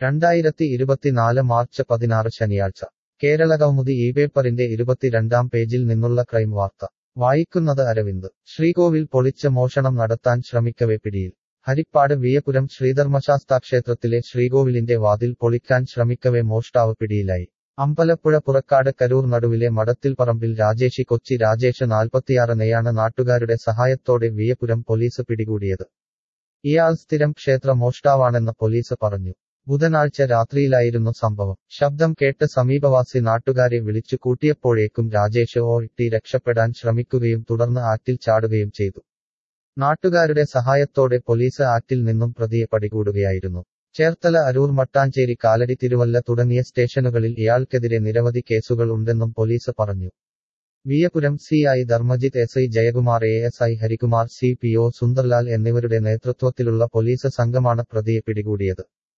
രണ്ടായിരത്തി ഇരുപത്തിനാല് മാർച്ച് പതിനാറ് ശനിയാഴ്ച കേരളകൗമുദി ഈ പേപ്പറിന്റെ ഇരുപത്തിരണ്ടാം പേജിൽ നിന്നുള്ള ക്രൈം വാർത്ത വായിക്കുന്നത് അരവിന്ദ് ശ്രീകോവിൽ പൊളിച്ച് മോഷണം നടത്താൻ ശ്രമിക്കവെ പിടിയിൽ ഹരിപ്പാട് വിയപുരം ശ്രീധർമ്മശാസ്താക്ഷേത്രത്തിലെ ശ്രീകോവിലിന്റെ വാതിൽ പൊളിക്കാൻ ശ്രമിക്കവെ മോഷ്ടാവ് പിടിയിലായി അമ്പലപ്പുഴ പുറക്കാട് കരൂർ നടുവിലെ മടത്തിൽപ്പറമ്പിൽ രാജേഷി കൊച്ചി രാജേഷ് നാൽപ്പത്തിയാറിനെയാണ് നാട്ടുകാരുടെ സഹായത്തോടെ വിയപുരം പോലീസ് പിടികൂടിയത് ഇയാൾ സ്ഥിരം ക്ഷേത്ര മോഷ്ടാവാണെന്ന് പോലീസ് പറഞ്ഞു ബുധനാഴ്ച രാത്രിയിലായിരുന്നു സംഭവം ശബ്ദം കേട്ട് സമീപവാസി നാട്ടുകാരെ വിളിച്ചു കൂട്ടിയപ്പോഴേക്കും രാജേഷ് ഓ ഇട്ടി രക്ഷപ്പെടാൻ ശ്രമിക്കുകയും തുടർന്ന് ആറ്റിൽ ചാടുകയും ചെയ്തു നാട്ടുകാരുടെ സഹായത്തോടെ പോലീസ് ആറ്റിൽ നിന്നും പ്രതിയെ പടികൂടുകയായിരുന്നു ചേർത്തല അരൂർ മട്ടാഞ്ചേരി കാലടി തിരുവല്ല തുടങ്ങിയ സ്റ്റേഷനുകളിൽ ഇയാൾക്കെതിരെ നിരവധി കേസുകൾ ഉണ്ടെന്നും പോലീസ് പറഞ്ഞു Veeyapuram C I Dharmajith S I Jayakumar A S I Harikumar C P O Sundarlal എന്നിവരുടെ നേതൃത്വത്തിലുള്ള പോലീസ് സംഘമാണ് പ്രതിയെ പിടികൂടിയത്